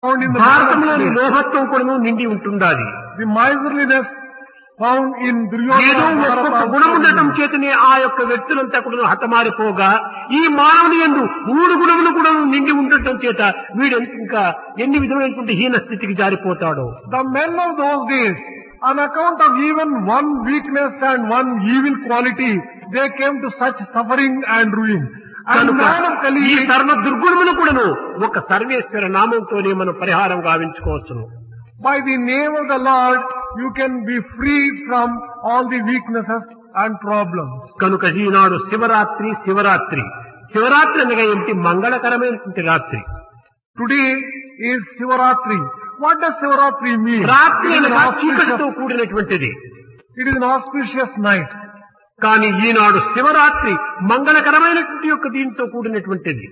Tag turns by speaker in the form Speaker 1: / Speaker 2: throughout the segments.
Speaker 1: found in the
Speaker 2: భారతంలోని
Speaker 1: Mahabharata.
Speaker 2: లోహత్వం కూడా నిండి ఉంటుండాలి
Speaker 1: The miserliness found in
Speaker 2: ఏదో
Speaker 1: Duryodhana
Speaker 2: ఒక్కొక్క
Speaker 1: Maharata.
Speaker 2: గుణం ఉండటం చేతనే ఆ యొక్క వ్యక్తులంతా కూడా హతమారిపోగా ఈ మానవుని ఎందు మూడు గుణములు కూడా నిండి ఉండటం చేత వీడు ఇంకా ఎన్ని విధమైనటువంటి హీన స్థితికి జారిపోతాడో
Speaker 1: The men of those days, on account of even one weakness and one evil quality, they came to such suffering and ruin. And
Speaker 2: కనుక
Speaker 1: man of Kali,
Speaker 2: ఈ సర్వ దుర్గుణములు కూడాను ఒక సర్వేశ్వర నామంతోనే మనం పరిహారం గావించుకోవచ్చును
Speaker 1: by the name of the Lord, you can be free from all the weaknesses and problems.
Speaker 2: కనుక ఈనాడు శివరాత్రి శివరాత్రి శివరాత్రి అనగా ఏమిటి మంగళకరమైనటువంటి రాత్రి
Speaker 1: Today is Sivaratri. What does Sivaratri mean?
Speaker 2: రాత్రి
Speaker 1: It is an
Speaker 2: అనగా చీకటితో
Speaker 1: auspicious,
Speaker 2: కూడినటువంటిది
Speaker 1: it is an auspicious night.
Speaker 2: కానీ ఈనాడు శివరాత్రి మంగళకరమైనటువంటి యొక్క దీంతో కూడినటువంటిది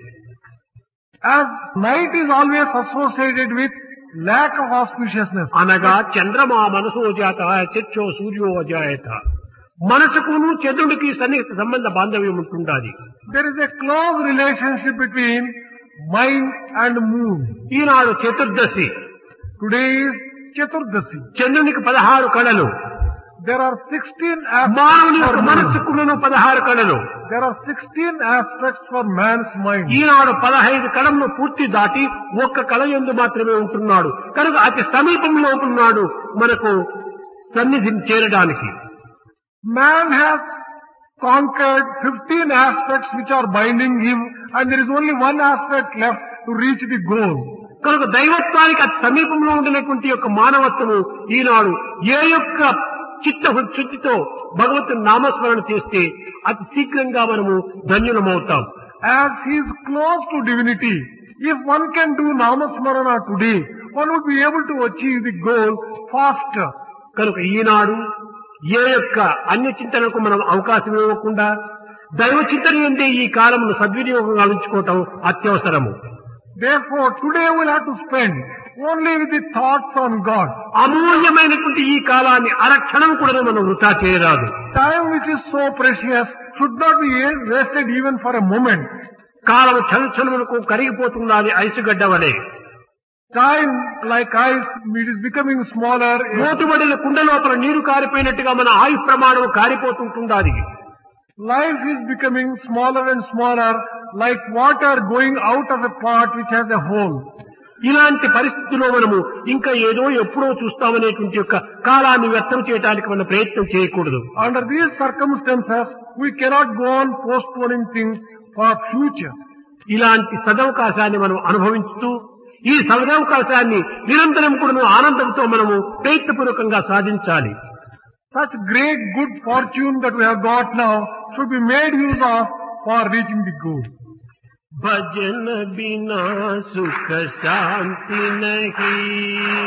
Speaker 1: As night is always associated with lack of auspiciousness.
Speaker 2: అనగా చంద్రమా మనసో జాత చర్చో సూర్యో అజాయత మనసుకును చంద్రుడికి సన్నిహిత సంబంధ బాంధవ్యం ఉంటుండాలి
Speaker 1: There is a close relationship between mind and moon.
Speaker 2: Eenadu Chaturdashi
Speaker 1: Today is Chaturdasi.
Speaker 2: చంద్రునికి పదహారు కళలు
Speaker 1: There are 16
Speaker 2: మానవుని
Speaker 1: aspects
Speaker 2: యొక్క
Speaker 1: for moon.
Speaker 2: మనస్సుకును పదహారు కళలు
Speaker 1: There are 16 aspects for man's mind.
Speaker 2: ఈనాడు పదహైదు కళలను పూర్తి దాటి ఒక్క కళ ఎందు మాత్రమే ఉంటున్నాడు కనుక అతి సమీపంలో ఉన్నాడు మనకు సన్నిధిని చేరడానికి
Speaker 1: Man has conquered 15 aspects which are binding him and there is only one aspect left to reach the goal.
Speaker 2: కనుక దైవత్వానికి అతి సమీపంలో ఉండినటువంటి యొక్క మానవత్వము ఈనాడు ఏ యొక్క చిత్త శుద్ధితో భగవంతుని నామస్మరణ చేస్తే అతి శీఘ్రంగా మనము ధన్యులమవుతాం
Speaker 1: As he is close to divinity, if one can do Namasmarana today, one would be able to achieve the goal faster.
Speaker 2: కనుక ఈనాడు ఏ యొక్క అన్య చింతనకు మనం అవకాశం ఇవ్వకుండా దైవ చింతన ఎందే ఈ కాలమును సద్వినియోగం గావించుకోవటం అత్యవసరము
Speaker 1: Therefore, today we'll have to spend only with the thoughts on God.
Speaker 2: అమూల్యమైనటువంటి ఈ కాలాన్ని అరక్షణం కూడా మనం వృధా చేయరాదు
Speaker 1: Time which is so precious should not be wasted even for a moment.
Speaker 2: కాలం క్షణక్షణములకు కరిగిపోతున్నది ఐసుగడ్డ వలె
Speaker 1: Time, like ice, it is becoming smaller.
Speaker 2: మూతుబడిన కుండ లోపల నీరు కారిపోయినట్టుగా మన ఆయు ప్రమాణం కారిపోతుంటున్నది
Speaker 1: Life is becoming smaller and smaller, like water going out of a pot which has a hole.
Speaker 2: ఇలాంటి పరిస్థితిలో మనము ఇంకా ఏదో ఎప్పుడో చూస్తామనేటువంటి యొక్క కాలాన్ని వ్యర్థం చేయడానికి మనం ప్రయత్నం చేయకూడదు
Speaker 1: Under these circumstances, we cannot go on postponing things for future.
Speaker 2: ఇలాంటి సదవకాశాన్ని మనం అనుభవించుతూ ఈ సదవకాశాన్ని నిరంతరం కూడా ఆనందంతో మనము ప్రయత్నపూర్వకంగా సాధించాలి
Speaker 1: Such great good fortune that we have got now should be made use of for reaching the goal.
Speaker 2: భజన బినా సుఖ శాంతి నహీ